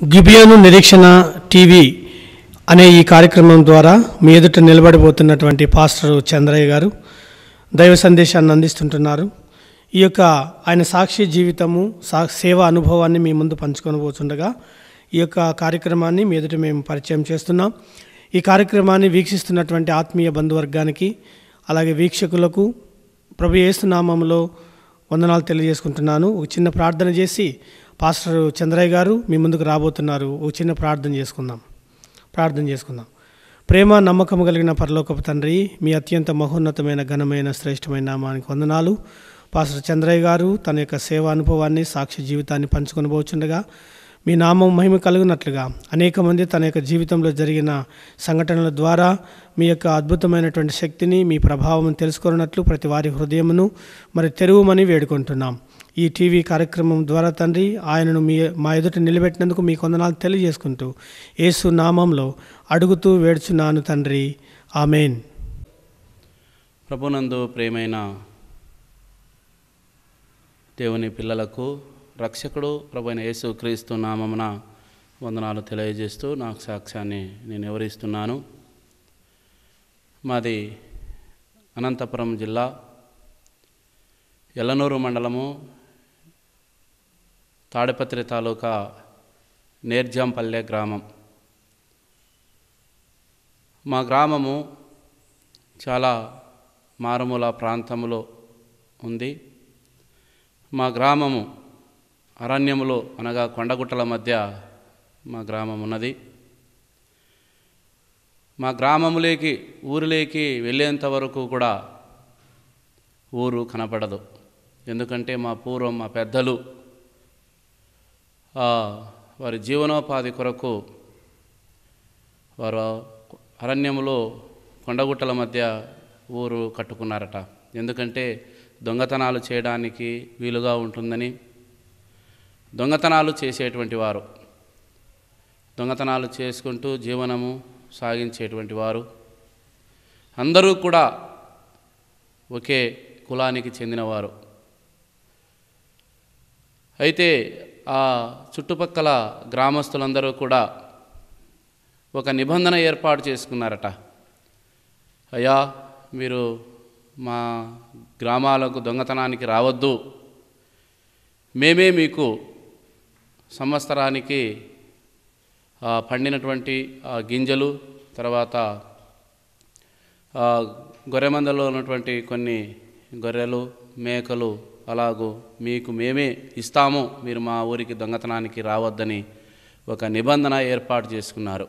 గిబియోను నిరీక్షణ టీవీ అనే ఈ కార్యక్రమం ద్వారా మీ ఎదుట నిలబడిపోతున్నటువంటి పాస్టర్ చంద్రయ్య గారు దైవ సందేశాన్ని అందిస్తుంటున్నారు ఈ యొక్క ఆయన సాక్షి జీవితము సా సేవా అనుభవాన్ని మీ ముందు పంచుకొనబోతుండగా ఈ యొక్క కార్యక్రమాన్ని మీ ఎదుట మేము పరిచయం చేస్తున్నాం ఈ కార్యక్రమాన్ని వీక్షిస్తున్నటువంటి ఆత్మీయ బంధువర్గానికి అలాగే వీక్షకులకు ప్రభు యేసునామంలో వందనాలు తెలియజేసుకుంటున్నాను ఒక చిన్న ప్రార్థన చేసి పాస్టర్ చంద్రయ్య గారు మీ ముందుకు రాబోతున్నారు ఒక చిన్న ప్రార్థన చేసుకుందాం ప్రార్థన చేసుకుందాం ప్రేమ నమ్మకము కలిగిన పరలోకపు తండ్రి మీ అత్యంత మహోన్నతమైన ఘనమైన శ్రేష్టమైన నామానికి వందనాలు పాస్టర్ చంద్రయ్య గారు తన యొక్క సేవా అనుభవాన్ని సాక్షి జీవితాన్ని పంచుకొని పోచుండగా మీ నామం మహిమ కలుగునట్లుగా అనేక మంది తన యొక్క జీవితంలో జరిగిన సంఘటనల ద్వారా మీ యొక్క అద్భుతమైనటువంటి శక్తిని మీ ప్రభావం తెలుసుకున్నట్లు ప్రతి వారి హృదయమును మరి తెరువుమని వేడుకుంటున్నాం ఈ టీవీ కార్యక్రమం ద్వారా తండ్రి ఆయనను మీ మా ఎదుట నిలబెట్టినందుకు మీ కొందనాలు తెలియజేసుకుంటూ యేసు నామంలో అడుగుతూ వేడుచున్నాను తండ్రి ఆమెన్ ప్రభునందు ప్రేమైన దేవుని పిల్లలకు రక్షకుడు ప్రభు అయిన యేసు క్రీస్తు నామమున వందనాలు తెలియజేస్తూ నాకు సాక్ష్యాన్ని నేను వివరిస్తున్నాను మాది అనంతపురం జిల్లా ఎల్లనూరు మండలము తాడిపత్రి తాలూకా నేర్జంపల్లె గ్రామం మా గ్రామము చాలా మారుమూల ప్రాంతములో ఉంది మా గ్రామము అరణ్యములో అనగా కొండగుట్టల మధ్య మా గ్రామం ఉన్నది మా గ్రామములేకి ఊరిలోకి వెళ్ళేంత వరకు కూడా ఊరు కనపడదు ఎందుకంటే మా పూర్వం మా పెద్దలు ఆ, వారి జీవనోపాధి కొరకు వారు అరణ్యములో కొండగుట్టల మధ్య ఊరు కట్టుకున్నారట ఎందుకంటే దొంగతనాలు చేయడానికి వీలుగా ఉంటుందని దొంగతనాలు చేసేటువంటి వారు దొంగతనాలు చేసుకుంటూ జీవనము సాగించేటువంటి వారు అందరూ కూడా ఒకే కులానికి చెందినవారు అయితే ఆ చుట్టుపక్కల గ్రామస్తులందరూ కూడా ఒక నిబంధన ఏర్పాటు చేసుకున్నారట అయ్యా మీరు మా గ్రామాలకు దొంగతనానికి రావద్దు మేమే మీకు సంవత్సరానికి ఆ, పండినటువంటి ఆ గింజలు తర్వాత ఆ, గొర్రెమందలో ఉన్నటువంటి కొన్ని గొర్రెలు మేకలు అలాగూ మీకు మేమే ఇస్తాము మీరు మా ఊరికి దొంగతనానికి రావద్దని ఒక నిబంధన ఏర్పాటు చేసుకున్నారు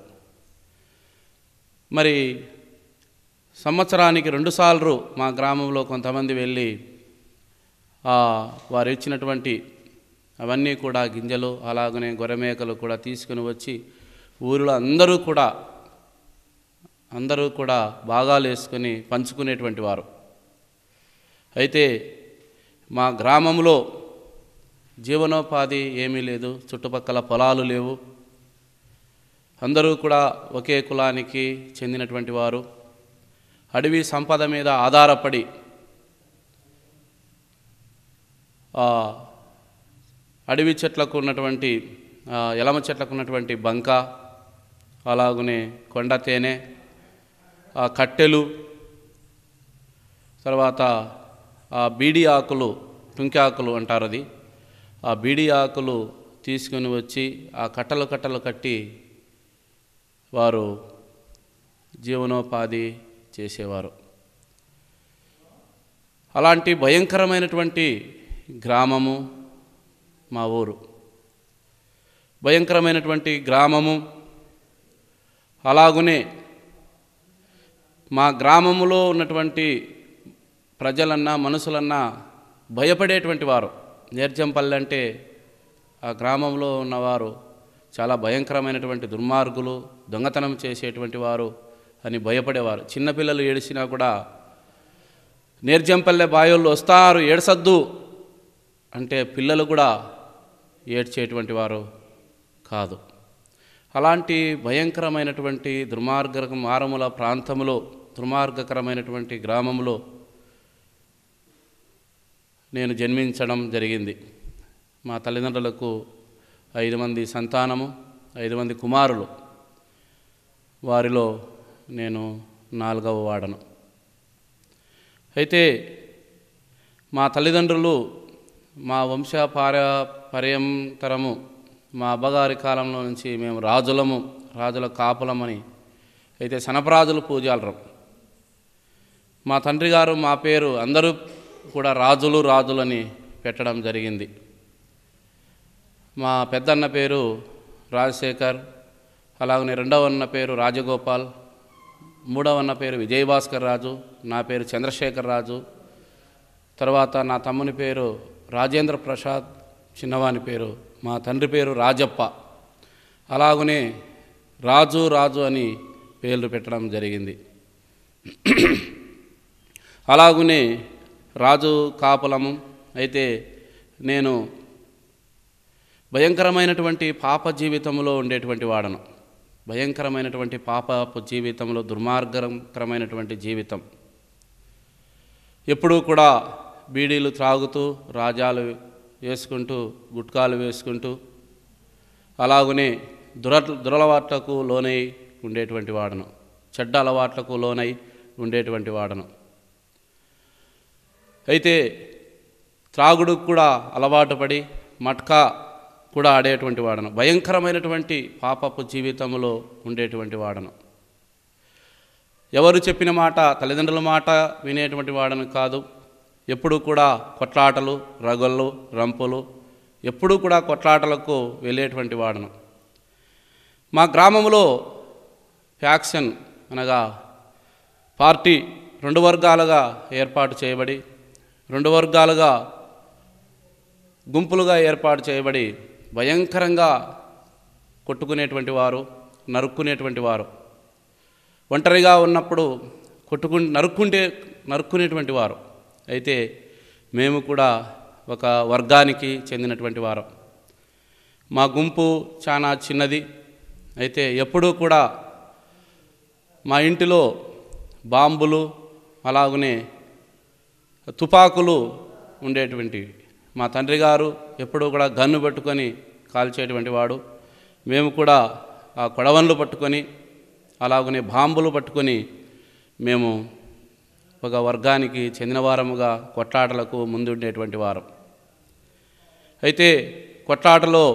మరి సంవత్సరానికి రెండుసార్లు మా గ్రామంలో కొంతమంది వెళ్ళి ఆ, వారు ఇచ్చినటువంటి అవన్నీ కూడా గింజలు అలాగనే గొర్రెమేకలు కూడా తీసుకుని వచ్చి ఊరిలో అందరూ కూడా అందరూ కూడా భాగాలు వేసుకొని పంచుకునేటువంటి వారు అయితే మా గ్రామంలో జీవనోపాధి ఏమీ లేదు చుట్టుపక్కల పొలాలు లేవు అందరూ కూడా ఒకే కులానికి చెందినటువంటి వారు అడవి సంపద మీద ఆధారపడి ఆ, అడవి చెట్లకు ఉన్నటువంటి ఆ, ఎలమ చెట్లకు ఉన్నటువంటి బంక అలాగనే కొండ తేనె ఆ కట్టెలు తర్వాత ఆ బీడి ఆకులు టుంకి ఆకులు అంటారు అది ఆ బీడి ఆకులు తీసుకొని వచ్చి ఆ కట్టలు కట్టలు కట్టి వారు జీవనోపాధి చేసేవారు అలాంటి భయంకరమైనటువంటి గ్రామము మా ఊరు భయంకరమైనటువంటి గ్రామము అలాగునే మా గ్రామములో ఉన్నటువంటి ప్రజలన్నా మనుషులన్నా భయపడేటువంటి వారు నేర్జంపల్లి అంటే ఆ గ్రామంలో ఉన్నవారు చాలా భయంకరమైనటువంటి దుర్మార్గులు దొంగతనం చేసేటువంటి వారు అని భయపడేవారు చిన్నపిల్లలు ఏడిసినా కూడా నేర్జంపల్లె బాయోళ్ళు వస్తారు ఏడ్సద్దు అంటే పిల్లలు కూడా ఏడ్చేటువంటి వారు కాదు అలాంటి భయంకరమైనటువంటి దుర్మార్గ మారముల ప్రాంతంలో దుర్మార్గకరమైనటువంటి గ్రామంలో నేను జన్మించడం జరిగింది మా తల్లిదండ్రులకు ఐదు మంది సంతానము ఐదు మంది కుమారులు వారిలో నేను నాలుగవ వాడను అయితే మా తల్లిదండ్రులు మా వంశ పారపర్యంతరము మా అబ్బగారి కాలంలో నుంచి మేము రాజులము రాజుల కాపులమని అయితే సనపరాజులు పూజాలరం మా తండ్రి గారు మా పేరు అందరూ కూడా రాజులు రాజులని పెట్టడం జరిగింది మా పెద్దన్న పేరు రాజశేఖర్ అలాగనే రెండవ అన్న పేరు రాజగోపాల్ మూడవ అన్న పేరు విజయభాస్కర్ రాజు నా పేరు చంద్రశేఖర్ రాజు తర్వాత నా తమ్ముని పేరు రాజేంద్ర ప్రసాద్ చిన్నవాని పేరు మా తండ్రి పేరు రాజప్ప అలాగనే రాజు రాజు అని పేర్లు పెట్టడం జరిగింది అలాగునే రాజు కాపులము అయితే నేను భయంకరమైనటువంటి పాప జీవితంలో ఉండేటువంటి వాడను భయంకరమైనటువంటి పాప జీవితంలో దుర్మార్గకరమైనటువంటి జీవితం ఎప్పుడూ కూడా బీడీలు త్రాగుతూ రాజాలు వేసుకుంటూ గుట్కాలు వేసుకుంటూ అలాగనే దుర దురలవాట్లకు లోనై ఉండేటువంటి వాడను చెడ్డ అలవాట్లకు లోనై ఉండేటువంటి వాడను అయితే త్రాగుడుకు కూడా అలవాటు పడి మట్కా కూడా ఆడేటువంటి వాడను భయంకరమైనటువంటి పాపపు జీవితంలో ఉండేటువంటి వాడను ఎవరు చెప్పిన మాట తల్లిదండ్రుల మాట వినేటువంటి వాడను కాదు ఎప్పుడూ కూడా కొట్లాటలు రగళ్ళు రంపులు ఎప్పుడూ కూడా కొట్లాటలకు వెళ్ళేటువంటి వాడను మా గ్రామంలో ఫ్యాక్షన్ అనగా పార్టీ రెండు వర్గాలుగా ఏర్పాటు చేయబడి రెండు వర్గాలుగా గుంపులుగా ఏర్పాటు చేయబడి భయంకరంగా కొట్టుకునేటువంటి వారు నరుక్కునేటువంటి వారు ఒంటరిగా ఉన్నప్పుడు కొట్టుకు నరుక్కుంటే నరుక్కునేటువంటి వారు అయితే మేము కూడా ఒక వర్గానికి చెందినటువంటి వారు మా గుంపు చాలా చిన్నది అయితే ఎప్పుడూ కూడా మా ఇంటిలో బాంబులు అలాగనే తుపాకులు ఉండేటువంటివి మా తండ్రి గారు ఎప్పుడూ కూడా గన్ను పట్టుకొని కాల్చేటువంటి వాడు మేము కూడా ఆ కొడవన్లు పట్టుకొని అలాగనే బాంబులు పట్టుకొని మేము ఒక వర్గానికి చెందినవారముగా కొట్లాటలకు ముందుండేటువంటి వారం అయితే కొట్లాటలో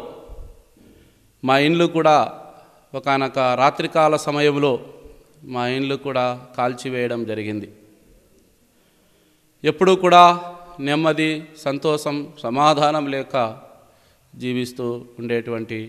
మా ఇండ్లు కూడా ఒకనొక రాత్రికాల సమయంలో మా ఇండ్లు కూడా కాల్చివేయడం జరిగింది ఎప్పుడూ కూడా నెమ్మది సంతోషం సమాధానం లేక జీవిస్తూ ఉండేటువంటి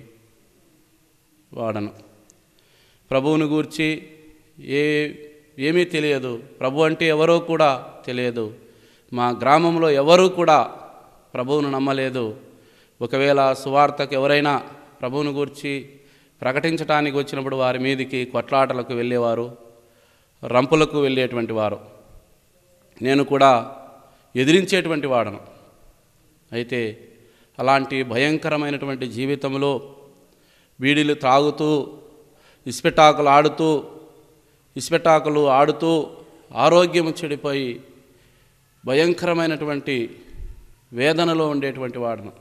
వాడను ప్రభువుని గూర్చి ఏ ఏమీ తెలియదు ప్రభు అంటే ఎవరో కూడా తెలియదు మా గ్రామంలో ఎవరూ కూడా ప్రభువును నమ్మలేదు ఒకవేళ సువార్తకు ఎవరైనా ప్రభువుని గూర్చి ప్రకటించడానికి వచ్చినప్పుడు వారి మీదికి కొట్లాటలకు వెళ్ళేవారు రంపులకు వెళ్ళేటువంటి వారు నేను కూడా ఎదిరించేటువంటి వాడను అయితే అలాంటి భయంకరమైనటువంటి జీవితంలో బీడీలు త్రాగుతూ ఇస్పెటాకులు ఆడుతూ ఇస్పెటాకులు ఆడుతూ ఆరోగ్యం చెడిపోయి భయంకరమైనటువంటి వేదనలో ఉండేటువంటి వాడను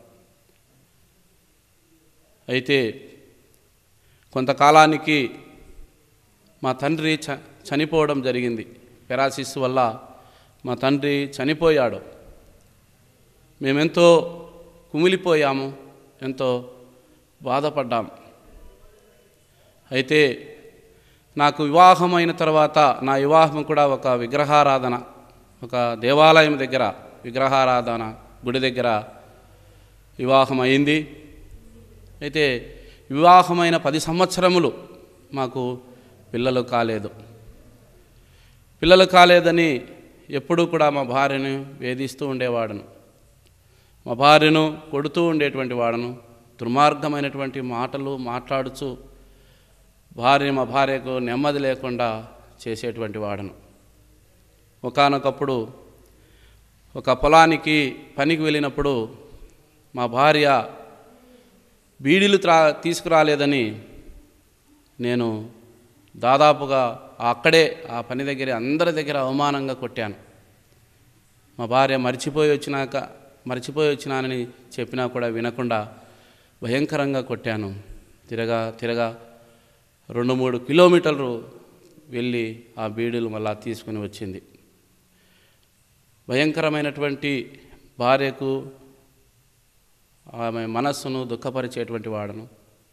అయితే కొంతకాలానికి మా తండ్రి చ చనిపోవడం జరిగింది పెరాసిస్ వల్ల మా తండ్రి చనిపోయాడు మేమెంతో కుమిలిపోయాము ఎంతో బాధపడ్డాం అయితే నాకు వివాహమైన తర్వాత నా వివాహం కూడా ఒక విగ్రహారాధన ఒక దేవాలయం దగ్గర విగ్రహారాధన గుడి దగ్గర వివాహం అయింది అయితే వివాహమైన పది సంవత్సరములు మాకు పిల్లలు కాలేదు పిల్లలు కాలేదని ఎప్పుడూ కూడా మా భార్యను వేధిస్తూ ఉండేవాడను మా భార్యను కొడుతూ ఉండేటువంటి వాడను దుర్మార్గమైనటువంటి మాటలు మాట్లాడుచు భార్య మా భార్యకు నెమ్మది లేకుండా చేసేటువంటి వాడను ఒకానొకప్పుడు ఒక పొలానికి పనికి వెళ్ళినప్పుడు మా భార్య బీడీలు త్రా తీసుకురాలేదని నేను దాదాపుగా అక్కడే ఆ పని దగ్గర అందరి దగ్గర అవమానంగా కొట్టాను మా భార్య మర్చిపోయి వచ్చినాక మర్చిపోయి వచ్చినానని చెప్పినా కూడా వినకుండా భయంకరంగా కొట్టాను తిరగా తిరగా రెండు మూడు కిలోమీటర్లు వెళ్ళి ఆ బీడీలు మళ్ళా తీసుకుని వచ్చింది భయంకరమైనటువంటి భార్యకు ఆమె మనస్సును దుఃఖపరిచేటువంటి వాడను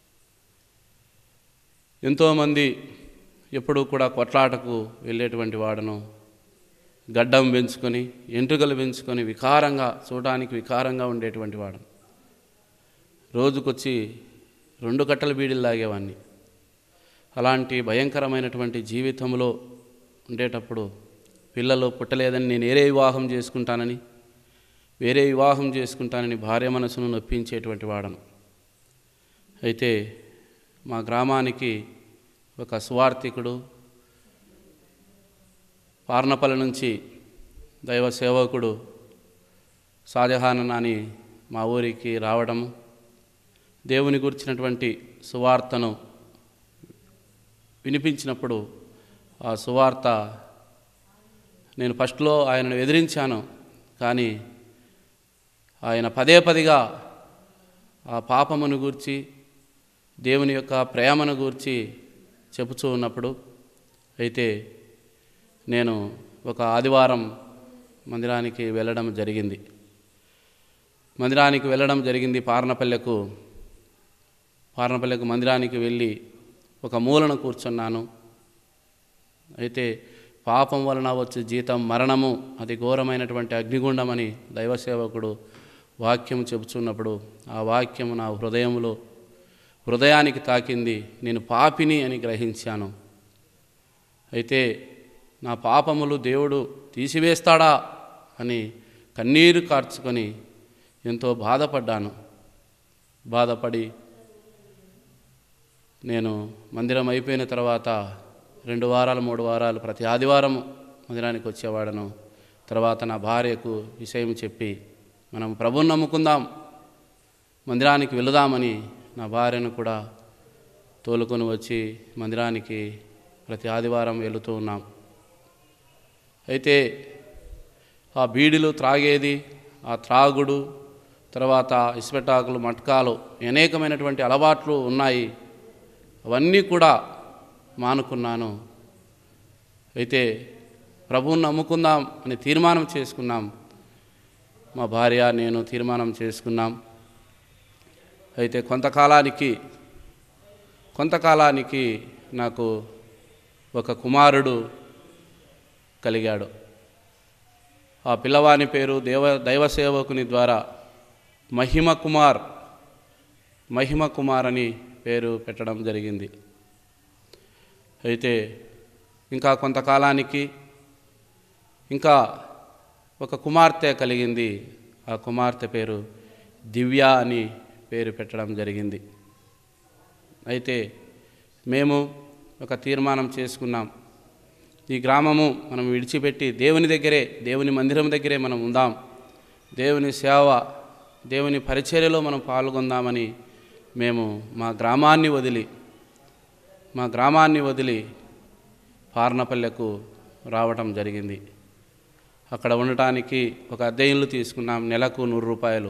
ఎంతోమంది ఎప్పుడూ కూడా కొట్లాటకు వెళ్ళేటువంటి వాడను గడ్డం పెంచుకొని ఎంట్రుకలు పెంచుకొని వికారంగా చూడడానికి వికారంగా ఉండేటువంటి వాడు రోజుకొచ్చి రెండు కట్టల బీడీలు తాగేవాడిని అలాంటి భయంకరమైనటువంటి జీవితంలో ఉండేటప్పుడు పిల్లలు పుట్టలేదని నేను వేరే వివాహం చేసుకుంటానని వేరే వివాహం చేసుకుంటానని భార్య మనసును నొప్పించేటువంటి వాడను అయితే మా గ్రామానికి ఒక సువార్థికుడు పార్నపల్లి నుంచి దైవ సేవకుడు షాజహాన్ అని మా ఊరికి రావడము దేవుని గురించినటువంటి సువార్తను వినిపించినప్పుడు ఆ సువార్త నేను ఫస్ట్లో ఆయనను ఎదిరించాను కానీ ఆయన పదే పదిగా ఆ పాపమును గూర్చి దేవుని యొక్క ప్రేమను గూర్చి చెబుతూ ఉన్నప్పుడు అయితే నేను ఒక ఆదివారం మందిరానికి వెళ్ళడం జరిగింది మందిరానికి వెళ్ళడం జరిగింది పార్నపల్లెకు పార్నపల్లెకు మందిరానికి వెళ్ళి ఒక మూలన కూర్చున్నాను అయితే పాపం వలన వచ్చే జీతం మరణము అది ఘోరమైనటువంటి అగ్నిగుండమని దైవసేవకుడు వాక్యం చెబుతున్నప్పుడు ఆ వాక్యం నా హృదయంలో హృదయానికి తాకింది నేను పాపిని అని గ్రహించాను అయితే నా పాపములు దేవుడు తీసివేస్తాడా అని కన్నీరు కార్చుకొని ఎంతో బాధపడ్డాను బాధపడి నేను మందిరం అయిపోయిన తర్వాత రెండు వారాలు మూడు వారాలు ప్రతి ఆదివారం మందిరానికి వచ్చేవాడను తర్వాత నా భార్యకు విషయం చెప్పి మనం ప్రభుని నమ్ముకుందాం మందిరానికి వెళుదామని నా భార్యను కూడా తోలుకొని వచ్చి మందిరానికి ప్రతి ఆదివారం వెళుతూ ఉన్నాం అయితే ఆ బీడీలు త్రాగేది ఆ త్రాగుడు తర్వాత ఇసుపెట్టాకులు మట్కాలు అనేకమైనటువంటి అలవాట్లు ఉన్నాయి అవన్నీ కూడా మానుకున్నాను అయితే ప్రభువుని నమ్ముకుందాం అని తీర్మానం చేసుకున్నాం మా భార్య నేను తీర్మానం చేసుకున్నాం అయితే కొంతకాలానికి కొంతకాలానికి నాకు ఒక కుమారుడు కలిగాడు ఆ పిల్లవాని పేరు దేవ దైవ సేవకుని ద్వారా మహిమ కుమార్ మహిమ కుమార్ అని పేరు పెట్టడం జరిగింది అయితే ఇంకా కొంతకాలానికి ఇంకా ఒక కుమార్తె కలిగింది ఆ కుమార్తె పేరు దివ్య అని పేరు పెట్టడం జరిగింది అయితే మేము ఒక తీర్మానం చేసుకున్నాం ఈ గ్రామము మనం విడిచిపెట్టి దేవుని దగ్గరే దేవుని మందిరం దగ్గరే మనం ఉందాం దేవుని సేవ దేవుని పరిచర్యలో మనం పాల్గొందామని మేము మా గ్రామాన్ని వదిలి మా గ్రామాన్ని వదిలి పార్నపల్లెకు రావటం జరిగింది అక్కడ ఉండటానికి ఒక అద్దె ఇల్లు తీసుకున్నాం నెలకు నూరు రూపాయలు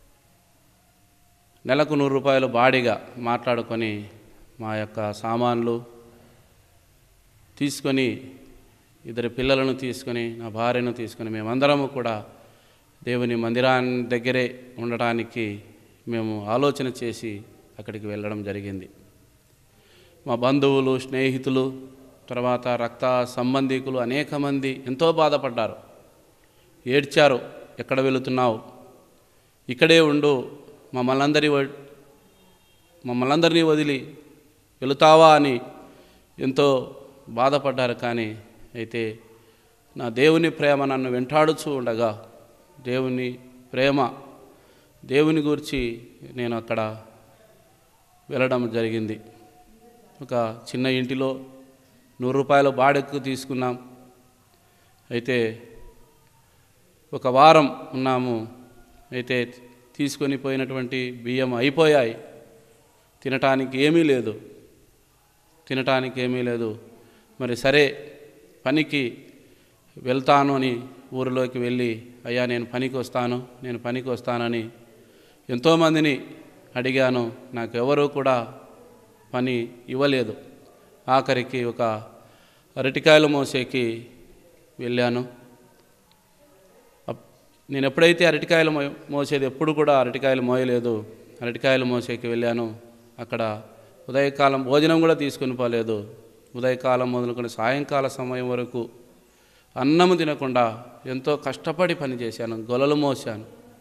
నెలకు నూరు రూపాయలు బాడీగా మాట్లాడుకొని మా యొక్క సామాన్లు తీసుకొని ఇద్దరు పిల్లలను తీసుకొని నా భార్యను తీసుకొని మేమందరము కూడా దేవుని మందిరాన్ని దగ్గరే ఉండటానికి మేము ఆలోచన చేసి అక్కడికి వెళ్ళడం జరిగింది మా బంధువులు స్నేహితులు తర్వాత రక్త సంబంధికులు అనేక మంది ఎంతో బాధపడ్డారు ఏడ్చారు ఎక్కడ వెళుతున్నావు ఇక్కడే ఉండు మమ్మల్ని అందరి మమ్మల్ని అందరినీ వదిలి వెళుతావా అని ఎంతో బాధపడ్డారు కానీ అయితే నా దేవుని ప్రేమ నన్ను వెంటాడుచూ ఉండగా దేవుని ప్రేమ దేవుని గురించి నేను అక్కడ వెళ్ళడం జరిగింది ఒక చిన్న ఇంటిలో నూరు రూపాయల బాడెక్కు తీసుకున్నాం అయితే ఒక వారం ఉన్నాము అయితే తీసుకొని పోయినటువంటి బియ్యం అయిపోయాయి తినటానికి ఏమీ లేదు తినటానికి ఏమీ లేదు మరి సరే పనికి వెళ్తాను అని ఊరిలోకి వెళ్ళి అయ్యా నేను పనికి వస్తాను నేను పనికి వస్తానని ఎంతోమందిని అడిగాను నాకు ఎవరు కూడా పని ఇవ్వలేదు ఆఖరికి ఒక అరటికాయలు మోసేకి వెళ్ళాను అప్- నేను ఎప్పుడైతే అరటికాయలు మో మోసేది ఎప్పుడు కూడా అరటికాయలు మోయలేదు అరటికాయలు మోసేకి వెళ్ళాను అక్కడ ఉదయకాలం భోజనం కూడా తీసుకుని పోలేదు ఉదయకాలం మొదలుకొని సాయంకాల సమయం వరకు అన్నము తినకుండా ఎంతో కష్టపడి పనిచేశాను గొలలు మోసాను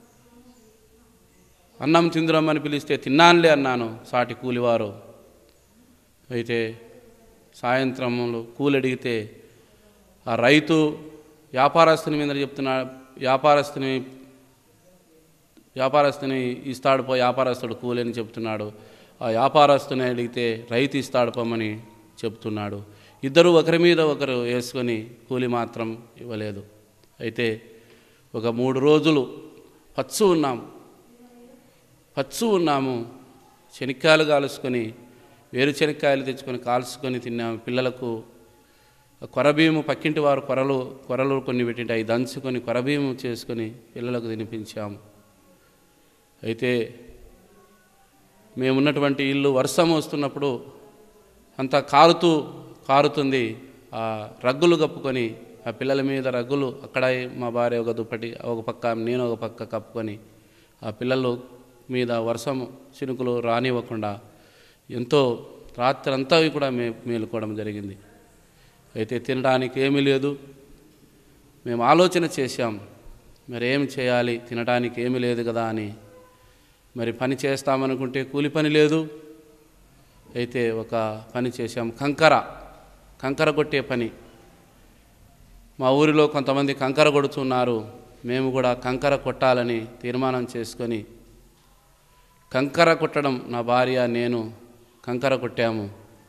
అన్నం తిందురమ్మని పిలిస్తే తిన్నానులే అన్నాను సాటి కూలివారు అయితే సాయంత్రములు కూలి అడిగితే ఆ రైతు వ్యాపారస్తుని మీద చెప్తున్నా వ్యాపారస్తుని వ్యాపారస్తుని ఇస్తాడు పో వ్యాపారస్తుడు కూలి అని చెప్తున్నాడు ఆ వ్యాపారస్తుని అడిగితే రైతు ఇస్తాడు పోమని చెప్తున్నాడు ఇద్దరు ఒకరి మీద ఒకరు వేసుకొని కూలి మాత్రం ఇవ్వలేదు అయితే ఒక మూడు రోజులు పచ్చు ఉన్నాం పచ్చు ఉన్నాము శనిక్కాయలు కాలుసుకొని వేరు శనక్కాయలు తెచ్చుకొని కాల్చుకొని తిన్నాము పిల్లలకు కొరబీము పక్కింటి వారు కొరలు కొరలు కొన్ని పెట్టింటే అవి దంచుకొని కొరబీము చేసుకొని పిల్లలకు తినిపించాము అయితే మేమున్నటువంటి ఇల్లు వర్షం వస్తున్నప్పుడు అంతా కారుతూ కారుతుంది ఆ రగ్గులు కప్పుకొని ఆ పిల్లల మీద రగ్గులు అక్కడ మా భార్య ఒక దుప్పటి ఒక పక్క నేను ఒక పక్క కప్పుకొని ఆ పిల్లలు మీద వర్షం చినుకులు రానివ్వకుండా ఎంతో రాత్రి అంతా కూడా మే మేలుకోవడం జరిగింది అయితే తినడానికి ఏమీ లేదు మేము ఆలోచన చేశాం మరి ఏమి చేయాలి తినడానికి ఏమీ లేదు కదా అని మరి పని చేస్తామనుకుంటే కూలి పని లేదు అయితే ఒక పని చేశాం కంకర కంకర కొట్టే పని మా ఊరిలో కొంతమంది కంకర కొడుతున్నారు మేము కూడా కంకర కొట్టాలని తీర్మానం చేసుకొని కంకర కొట్టడం నా భార్య నేను కంకర కొట్టాము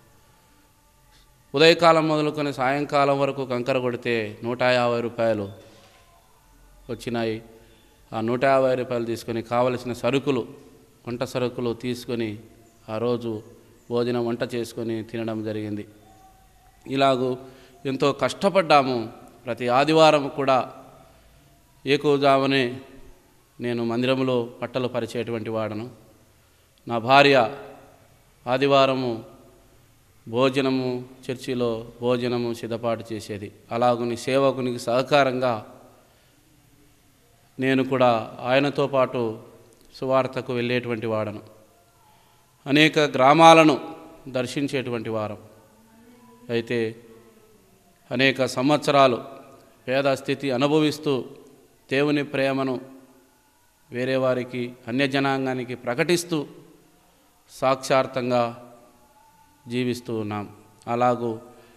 ఉదయకాలం మొదలుకొని సాయంకాలం వరకు కంకర కొడితే నూట యాభై రూపాయలు వచ్చినాయి ఆ నూట యాభై రూపాయలు తీసుకొని కావలసిన సరుకులు వంట సరుకులు తీసుకొని ఆ రోజు భోజనం వంట చేసుకొని తినడం జరిగింది ఇలాగూ ఎంతో కష్టపడ్డాము ప్రతి ఆదివారం కూడా ఏకోజామనే నేను మందిరంలో పట్టలు పరిచేటువంటి వాడను నా భార్య ఆదివారము భోజనము చర్చిలో భోజనము సిద్ధపాటు చేసేది అలాగుని సేవకునికి సహకారంగా నేను కూడా ఆయనతో పాటు సువార్తకు వెళ్ళేటువంటి వాడను అనేక గ్రామాలను దర్శించేటువంటి వారం అయితే అనేక సంవత్సరాలు పేద స్థితి అనుభవిస్తూ దేవుని ప్రేమను వేరే వారికి అన్యజనాంగానికి ప్రకటిస్తూ సాక్షార్థంగా జీవిస్తూ ఉన్నాం అలాగూ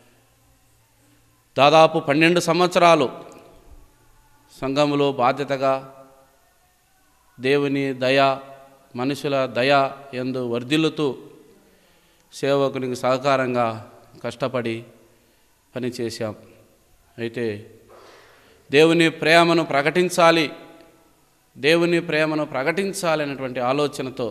దాదాపు పన్నెండు సంవత్సరాలు సంఘములో బాధ్యతగా దేవుని దయ మనుషుల దయ ఎందు వర్ధిల్లుతూ సేవకునికి సహకారంగా కష్టపడి పనిచేశాం అయితే దేవుని ప్రేమను ప్రకటించాలి దేవుని ప్రేమను ప్రకటించాలి అనేటువంటి ఆలోచనతో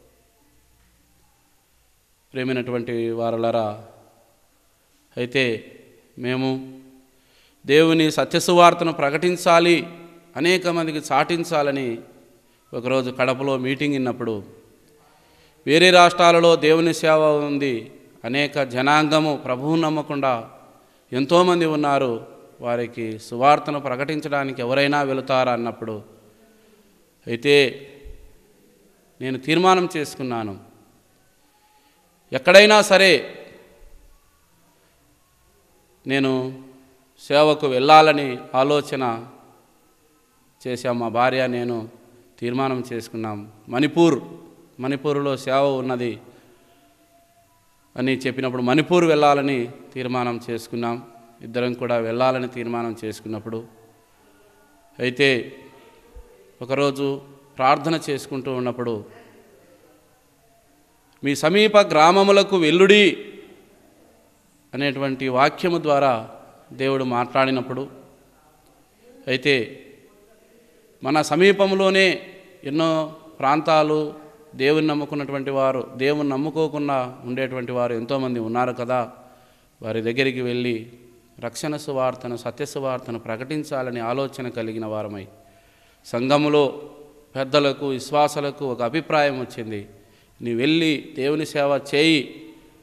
ప్రేమైనటువంటి వారలరా అయితే మేము దేవుని సత్యసువార్తను ప్రకటించాలి అనేక మందికి చాటించాలని ఒకరోజు కడపలో మీటింగ్ ఇన్నప్పుడు వేరే రాష్ట్రాలలో దేవుని సేవ ఉంది అనేక జనాంగము ప్రభువు నమ్మకుండా ఎంతోమంది ఉన్నారు వారికి సువార్తను ప్రకటించడానికి ఎవరైనా వెళుతారా అన్నప్పుడు అయితే నేను తీర్మానం చేసుకున్నాను ఎక్కడైనా సరే నేను సేవకు వెళ్ళాలని ఆలోచన చేశాం మా భార్య నేను తీర్మానం చేసుకున్నాం మణిపూర్ మణిపూర్లో సేవ ఉన్నది అని చెప్పినప్పుడు మణిపూర్ వెళ్ళాలని తీర్మానం చేసుకున్నాం ఇద్దరం కూడా వెళ్ళాలని తీర్మానం చేసుకున్నప్పుడు అయితే ఒకరోజు ప్రార్థన చేసుకుంటూ ఉన్నప్పుడు మీ సమీప గ్రామములకు వెల్లుడి అనేటువంటి వాక్యము ద్వారా దేవుడు మాట్లాడినప్పుడు అయితే మన సమీపంలోనే ఎన్నో ప్రాంతాలు దేవుని నమ్ముకున్నటువంటి వారు దేవుని నమ్ముకోకుండా ఉండేటువంటి వారు ఎంతోమంది ఉన్నారు కదా వారి దగ్గరికి వెళ్ళి రక్షణ సువార్తను సత్య సువార్తను ప్రకటించాలని ఆలోచన కలిగిన వారమై సంఘములో పెద్దలకు విశ్వాసాలకు ఒక అభిప్రాయం వచ్చింది నీ వెళ్ళి దేవుని సేవ చేయి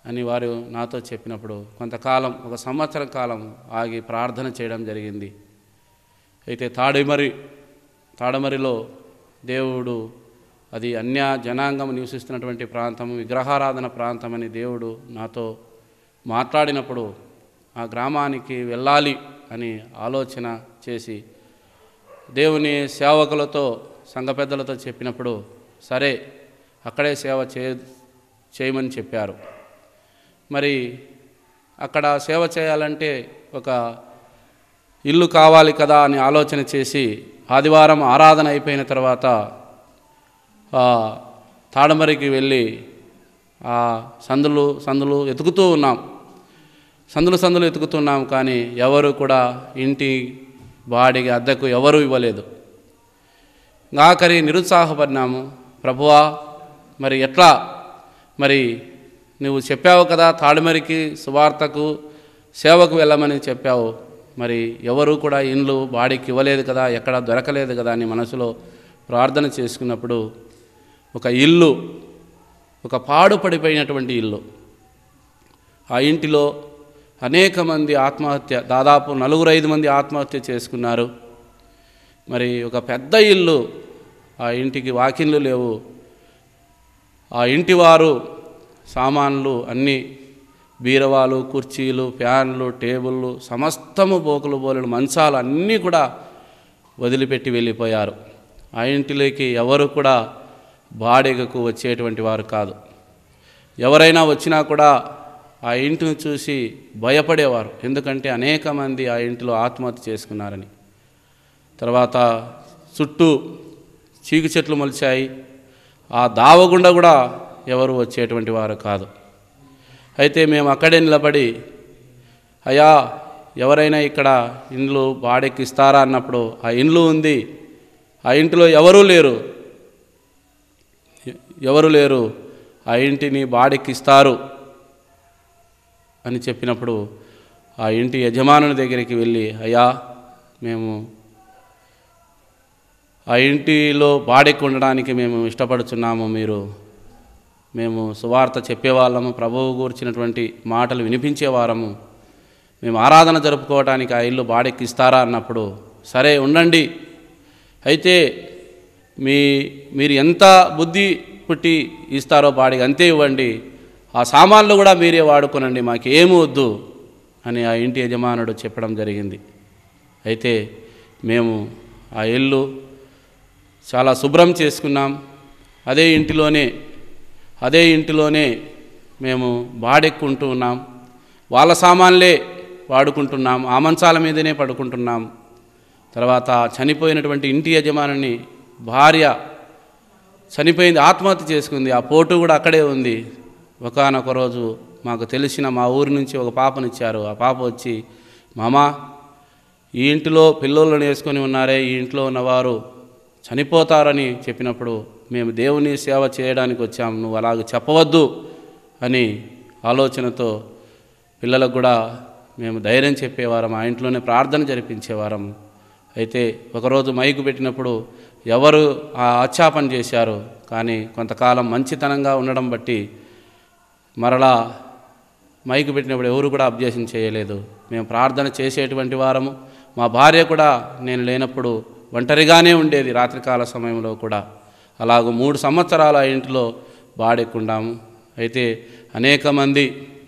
అని వారు నాతో చెప్పినప్పుడు కొంతకాలం ఒక సంవత్సరం కాలం ఆగి ప్రార్థన చేయడం జరిగింది అయితే తాడిమరి తాడమరిలో దేవుడు అది అన్య జనాంగం నివసిస్తున్నటువంటి ప్రాంతం విగ్రహారాధన ప్రాంతం అని దేవుడు నాతో మాట్లాడినప్పుడు ఆ గ్రామానికి వెళ్ళాలి అని ఆలోచన చేసి దేవుని సేవకులతో సంఘ పెద్దలతో చెప్పినప్పుడు సరే అక్కడే సేవ చే చేయమని చెప్పారు మరి అక్కడ సేవ చేయాలంటే ఒక ఇల్లు కావాలి కదా అని ఆలోచన చేసి ఆదివారం ఆరాధన అయిపోయిన తర్వాత ఆ, తాడమరికి వెళ్ళి ఆ సందులు సందులు ఎతుకుతూ ఉన్నాం సందులు సందులు ఎతుకుతున్నాం కానీ ఎవరు కూడా ఇంటి బాడికి అద్దెకు ఎవరు ఇవ్వలేదు ఆఖరి నిరుత్సాహపడినాము ప్రభువా మరి ఎట్లా మరి నువ్వు చెప్పావు కదా తాడిమరికి సువార్తకు సేవకు వెళ్ళమని చెప్పావు మరి ఎవరు కూడా ఇండ్లు బాడికి ఇవ్వలేదు కదా ఎక్కడ దొరకలేదు కదా అని మనసులో ప్రార్థన చేసుకున్నప్పుడు ఒక ఇల్లు ఒక పాడుపడిపోయినటువంటి ఇల్లు ఆ ఇంటిలో అనేక మంది ఆత్మహత్య దాదాపు నలుగురు ఐదు మంది ఆత్మహత్య చేసుకున్నారు మరి ఒక పెద్ద ఇల్లు ఆ ఇంటికి వాకిన్లు లేవు ఆ ఇంటి వారు సామాన్లు అన్నీ బీరవాలు కుర్చీలు ఫ్యాన్లు టేబుళ్ళు సమస్తము బోకులు బోలెడు మంచాలు అన్నీ కూడా వదిలిపెట్టి వెళ్ళిపోయారు ఆ ఇంటిలోకి ఎవరు కూడా బాడిగకు వచ్చేటువంటి వారు కాదు ఎవరైనా వచ్చినా కూడా ఆ ఇంటిని చూసి భయపడేవారు ఎందుకంటే అనేక మంది ఆ ఇంటిలో ఆత్మహత్య చేసుకున్నారని తర్వాత చుట్టూ చీకు చెట్లు మొలిచాయి ఆ దావగుండా కూడా ఎవరు వచ్చేటువంటి వారు కాదు అయితే మేము అక్కడే నిలబడి అయ్యా ఎవరైనా ఇక్కడ ఇండ్లు బాడెక్కి ఇస్తారా అన్నప్పుడు ఆ ఇండ్లు ఉంది ఆ ఇంటిలో ఎవరూ లేరు ఎ- ఎవరు లేరు ఆ ఇంటిని బాడెక్కి ఇస్తారు అని చెప్పినప్పుడు ఆ ఇంటి యజమానుని దగ్గరికి వెళ్ళి అయ్యా మేము ఆ ఇంటిలో బాడెక్కి ఉండడానికి మేము ఇష్టపడుచున్నాము మీరు మేము సువార్త చెప్పేవాళ్ళము ప్రభువు గూర్చినటువంటి మాటలు వినిపించేవారము మేము ఆరాధన జరుపుకోవడానికి ఆ ఇల్లు బాడెక్కి ఇస్తారా అన్నప్పుడు సరే ఉండండి అయితే మీ మీరు ఎంత బుద్ధి పుట్టి ఇస్తారో బాడికి అంతే ఇవ్వండి ఆ సామాన్లు కూడా మీరే వాడుకోనండి మాకేమీ వద్దు అని ఆ ఇంటి యజమానుడు చెప్పడం జరిగింది అయితే మేము ఆ ఇల్లు చాలా శుభ్రం చేసుకున్నాం అదే ఇంటిలోనే అదే ఇంటిలోనే మేము బాడెక్కుంటూ ఉన్నాం వాళ్ళ సామాన్లే వాడుకుంటున్నాం ఆ మంచాల మీదనే పడుకుంటున్నాం తర్వాత చనిపోయినటువంటి ఇంటి యజమానిని భార్య చనిపోయింది ఆత్మహత్య చేసుకుంది ఆ పోటు కూడా అక్కడే ఉంది ఒకానొక రోజు మాకు తెలిసిన మా ఊరి నుంచి ఒక పాపనిచ్చారు ఆ పాప వచ్చి మామా ఈ ఇంటిలో పిల్లోళ్ళని వేసుకొని ఉన్నారే ఈ ఇంట్లో ఉన్నవారు చనిపోతారని చెప్పినప్పుడు మేము దేవుని సేవ చేయడానికి వచ్చాము నువ్వు అలాగ చెప్పవద్దు అని ఆలోచనతో పిల్లలకు కూడా మేము ధైర్యం చెప్పేవారం ఆ ఇంట్లోనే ప్రార్థన జరిపించేవారం అయితే ఒకరోజు మైకు పెట్టినప్పుడు ఎవరు ఆ ఆచ్ఛాపన చేశారు కానీ కొంతకాలం మంచితనంగా ఉండడం బట్టి మరలా మైకు పెట్టినప్పుడు ఎవరు కూడా అబ్జెక్షన్ చేయలేదు మేము ప్రార్థన చేసేటువంటి వారము మా భార్య కూడా నేను లేనప్పుడు ఒంటరిగానే ఉండేది రాత్రికాల సమయంలో కూడా అలాగూ మూడు సంవత్సరాలు ఆ ఇంటిలో బాడెక్కుండాము అయితే అనేక మంది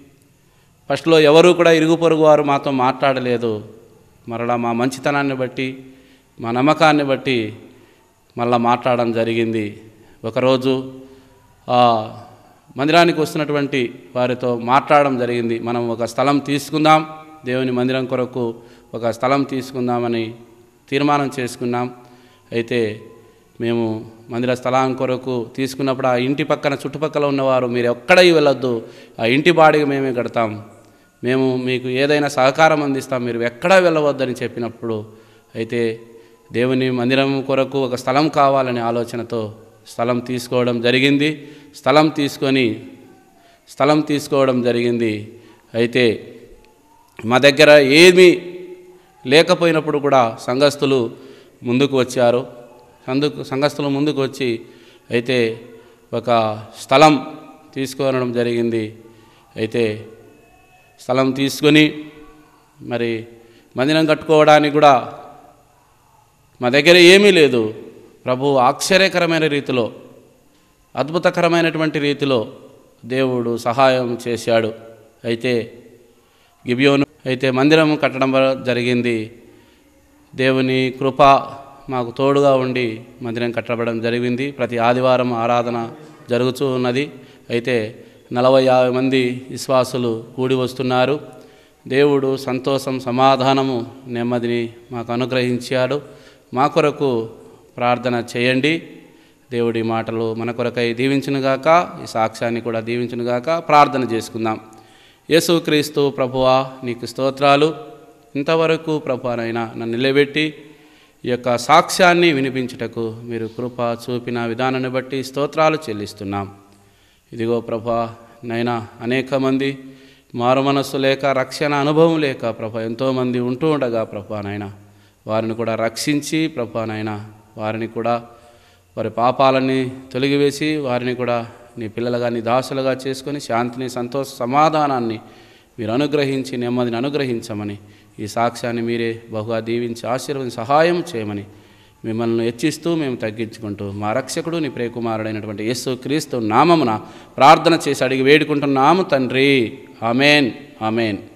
ఫస్ట్లో ఎవరు కూడా ఇరుగు పొరుగు వారు మాతో మాట్లాడలేదు మరలా మా మంచితనాన్ని బట్టి మా నమ్మకాన్ని బట్టి మళ్ళా మాట్లాడడం జరిగింది ఒకరోజు ఆ మందిరానికి వస్తున్నటువంటి వారితో మాట్లాడడం జరిగింది మనం ఒక స్థలం తీసుకుందాం దేవుని మందిరం కొరకు ఒక స్థలం తీసుకుందామని తీర్మానం చేసుకున్నాం అయితే మేము మందిర స్థలం కొరకు తీసుకున్నప్పుడు ఆ ఇంటి పక్కన చుట్టుపక్కల ఉన్నవారు మీరు ఎక్కడై వెళ్ళొద్దు ఆ ఇంటి బాడిగ మేమే కడతాం మేము మీకు ఏదైనా సహకారం అందిస్తాం మీరు ఎక్కడా వెళ్ళవద్దని చెప్పినప్పుడు అయితే దేవుని మందిరం కొరకు ఒక స్థలం కావాలనే ఆలోచనతో స్థలం తీసుకోవడం జరిగింది స్థలం తీసుకొని స్థలం తీసుకోవడం జరిగింది అయితే మా దగ్గర ఏమీ లేకపోయినప్పుడు కూడా సంఘస్థులు ముందుకు వచ్చారు సందుకు సంఘస్థులు ముందుకు వచ్చి అయితే ఒక స్థలం తీసుకొనడం జరిగింది అయితే స్థలం తీసుకొని మరి మందిరం కట్టుకోవడానికి కూడా మా దగ్గర ఏమీ లేదు ప్రభు ఆశ్చర్యకరమైన రీతిలో అద్భుతకరమైనటువంటి రీతిలో దేవుడు సహాయం చేశాడు అయితే గిబియోను అయితే మందిరం కట్టడం జరిగింది దేవుని కృప మాకు తోడుగా ఉండి మందిరం కట్టబడడం జరిగింది ప్రతి ఆదివారం ఆరాధన జరుగుతూ ఉన్నది అయితే నలభై యాభై మంది విశ్వాసులు కూడి వస్తున్నారు దేవుడు సంతోషం సమాధానము నెమ్మదిని మాకు అనుగ్రహించాడు మా కొరకు ప్రార్థన చేయండి దేవుడి మాటలు మన కొరకై దీవించునుగాక ఈ సాక్ష్యాన్ని కూడా దీవించునుగాక ప్రార్థన చేసుకుందాం యేసుక్రీస్తు ప్రభువా నీకు స్తోత్రాలు ఇంతవరకు ప్రభునైనా నన్ను నిలబెట్టి ఈ యొక్క సాక్ష్యాన్ని వినిపించుటకు మీరు కృప చూపిన విధానాన్ని బట్టి స్తోత్రాలు చెల్లిస్తున్నాం ఇదిగో ప్రభా నైనా అనేక మంది మారు మనస్సు లేక రక్షణ అనుభవం లేక ప్రభ ఎంతోమంది ఉంటూ ఉండగా ప్రభా నాయన వారిని కూడా రక్షించి ప్రభా నాయన వారిని కూడా వారి పాపాలని తొలగివేసి వారిని కూడా నీ పిల్లలుగా నీ దాసులుగా చేసుకొని శాంతిని సంతోష సమాధానాన్ని మీరు అనుగ్రహించి నెమ్మదిని అనుగ్రహించమని ఈ సాక్ష్యాన్ని మీరే బహుగా దీవించి ఆశీర్వదించి సహాయం చేయమని మిమ్మల్ని హెచ్చిస్తూ మేము తగ్గించుకుంటూ మా రక్షకుడు నీ ప్రియకుమారుడైనటువంటి యేసు క్రీస్తు నామమున ప్రార్థన చేసి అడిగి వేడుకుంటున్నాము తండ్రి ఆమెన్ ఆమెన్